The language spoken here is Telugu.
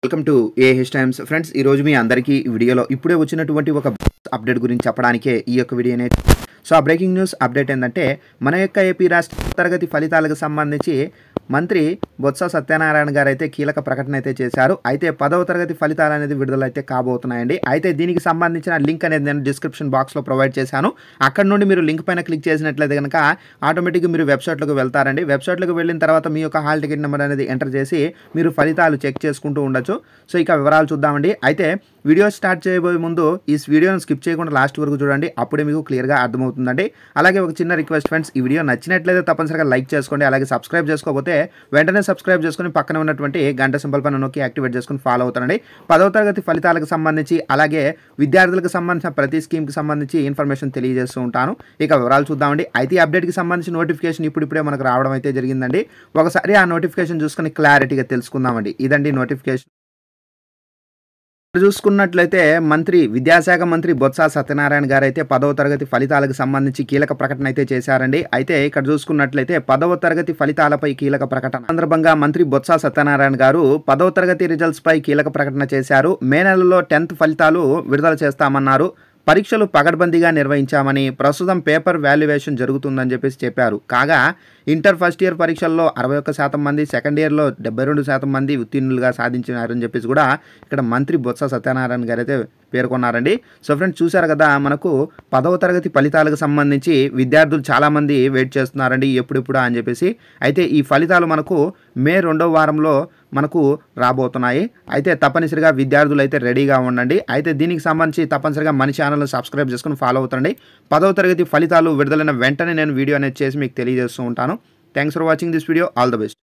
welcome to AH Times friends ఈ రోజు మీ అందరికీ ఈ వీడియోలో ఇప్పుడే వచ్చినటువంటి ఒక అప్డేట్ గురించి చెప్పడానికే ఈ యొక్క వీడియో అనేది సో ఆ బ్రేకింగ్ న్యూస్ అప్డేట్ ఏంటంటే మన యొక్క ఏపీ రాష్ట్ర తరగతి ఫలితాలకు సంబంధించి మంత్రి బొత్స సత్యనారాయణ గారు అయితే కీలక ప్రకటన అయితే చేశారు అయితే పదవ తరగతి ఫలితాలు అనేది విడుదల అయితే కాబోతున్నాయండి అయితే దీనికి సంబంధించిన లింక్ అనేది నేను డిస్క్రిప్షన్ బాక్స్లో ప్రొవైడ్ చేశాను అక్కడ నుండి మీరు లింక్ పైన క్లిక్ చేసినట్లయితే కనుక ఆటోమేటిక్గా మీరు వెబ్సైట్లోకి వెళ్తారండి వెబ్సైట్లోకి వెళ్ళిన తర్వాత మీ యొక్క హాల్ టికెట్ నెంబర్ అనేది ఎంటర్ చేసి మీరు ఫలితాలు చెక్ చేసుకుంటూ ఉండొచ్చు సో ఇక వివరాలు చూద్దామండి అయితే వీడియో స్టార్ట్ చేయబోయే ముందు ఈ వీడియోని స్కిప్ చేయకుండా లాస్ట్ వరకు చూడండి అప్పుడే మీకు క్లియర్గా అర్థమవుతుందండి అలాగే ఒక చిన్న రిక్వెస్ట్ ఫ్రెండ్స్ ఈ వీడియో నచ్చినట్లయితే తప్పనిసరిగా లైక్ చేసుకోండి అలాగే సబ్స్క్రైబ్ చేసుకోకపోతే వెంటనే సబ్స్క్రైబ్ చేసుకుని పక్కన ఉన్నటువంటి గంట సింబల్ పైన నొక్కి యాక్టివేట్ చేసుకుని ఫాలో అవుతానండి పదవ తరగతి ఫలితాలకు సంబంధించి అలాగే విద్యార్థులకు సంబంధించిన ప్రతి స్కీమ్కి సంబంధించి ఇన్ఫర్మేషన్ తెలియజేస్తూ ఉంటాను ఇక వివరాలు చూద్దామండి అయితే ఈ అప్డేట్కి సంబంధించి నోటిఫికేషన్ ఇప్పుడిప్పుడే మనకు రావడం అయితే జరిగిందండి ఒకసారి ఆ నోటిఫికేషన్ చూసుకొని క్లారిటీగా తెలుసుకుందామండి ఇదండి నోటిఫికేషన్ ఇక్కడ చూసుకున్నట్లయితే మంత్రి విద్యాశాఖ మంత్రి బొత్స సత్యనారాయణ గారు అయితే పదవ తరగతి ఫలితాలకు సంబంధించి కీలక ప్రకటన అయితే చేశారండి అయితే ఇక్కడ చూసుకున్నట్లయితే పదవ తరగతి ఫలితాలపై కీలక ప్రకటన సందర్భంగా మంత్రి బొత్స సత్యనారాయణ గారు పదవ తరగతి రిజల్ట్స్ పై కీలక ప్రకటన చేశారు మే నెలలో టెన్త్ ఫలితాలు విడుదల చేస్తామన్నారు పరీక్షలు పగడ్బందీగా నిర్వహించామని ప్రస్తుతం పేపర్ వాల్యుయేషన్ జరుగుతుందని చెప్పేసి చెప్పారు కాగా ఇంటర్ ఫస్ట్ ఇయర్ పరీక్షల్లో అరవై ఒక్క శాతం మంది సెకండ్ ఇయర్లో డెబ్బై రెండు శాతం మంది ఉత్తీర్ణులుగా సాధించినారని చెప్పేసి కూడా ఇక్కడ మంత్రి బొత్స సత్యనారాయణ గారు అయితే పేర్కొన్నారండి సో ఫ్రెండ్స్ చూశారు కదా మనకు పదవ తరగతి ఫలితాలకు సంబంధించి విద్యార్థులు చాలామంది వెయిట్ చేస్తున్నారండి ఎప్పుడెప్పుడు అని చెప్పేసి అయితే ఈ ఫలితాలు మనకు మే రెండో వారంలో మనకు రాబోతున్నాయి అయితే తప్పనిసరిగా విద్యార్థులు అయితే రెడీగా ఉండండి అయితే దీనికి సంబంధించి తప్పనిసరిగా మన ఛానల్ని సబ్స్క్రైబ్ చేసుకుని ఫాలో అవుతండి పదవ తరగతి ఫలితాలు విడుదలైన వెంటనే నేను వీడియో అనేది చేసి మీకు తెలియజేస్తూ ఉంటాను thanks for watching this video all the best